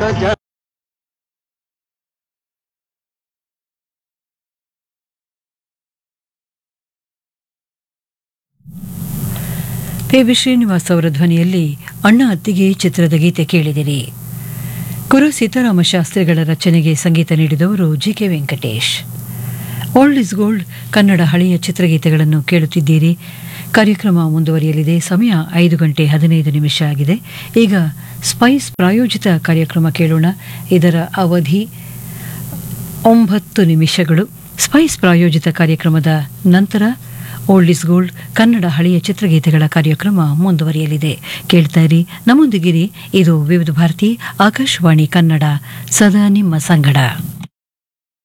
ಜ P V Srinivas ಅವರ ಧ್ವನಿಯಲ್ಲಿ ಅಣ್ಣ ಅತ್ತಿಗೆ ಚಿತ್ರದ ಗೀತೆ ಕೇಳಿದಿರಿ ಕುರು ಸೀತಾರಾಮ ಶಾಸ್ತ್ರಿಗಳ ರಚನೆಗೆ ಸಂಗೀತ ನೀಡಿದವರು G K Venkatesh old is gold Kannada ಹಳೆಯ ಚಿತ್ರಗೀತೆಗಳನ್ನು ಕೇಳುತ್ತಿದ್ದೀರಿ ಕಾರ್ಯಕ್ರಮ ಮುಂದುವರಿಯಲಿದೆ ಸಮಯ ಐದು ಗಂಟೆ ಹದಿನೈದು ನಿಮಿಷ ಆಗಿದೆ ಈಗ ಸ್ಪೈಸ್ ಪ್ರಾಯೋಜಿತ ಕಾರ್ಯಕ್ರಮ ಕೇಳೋಣ ಇದರ ಅವಧಿ ಒಂಬತ್ತು ನಿಮಿಷಗಳು ಸ್ಪೈಸ್ ಪ್ರಾಯೋಜಿತ ಕಾರ್ಯಕ್ರಮದ ನಂತರ ಓಲ್ಡ್ ಇಸ್ ಗೋಲ್ಡ್ ಕನ್ನಡ ಹಳೆಯ ಚಿತ್ರಗೀತೆಗಳ ಕಾರ್ಯಕ್ರಮ ಮುಂದುವರಿಯಲಿದೆ ಕೇಳ್ತಾ ಇರಿ ನಮ್ಮೊಂದಿಗಿರಿ ಇದು ವಿವಿಧ ಭಾರತಿ ಆಕಾಶವಾಣಿ ಕನ್ನಡ ಸದಾ ನಿಮ್ಮ ಸಂಗಡ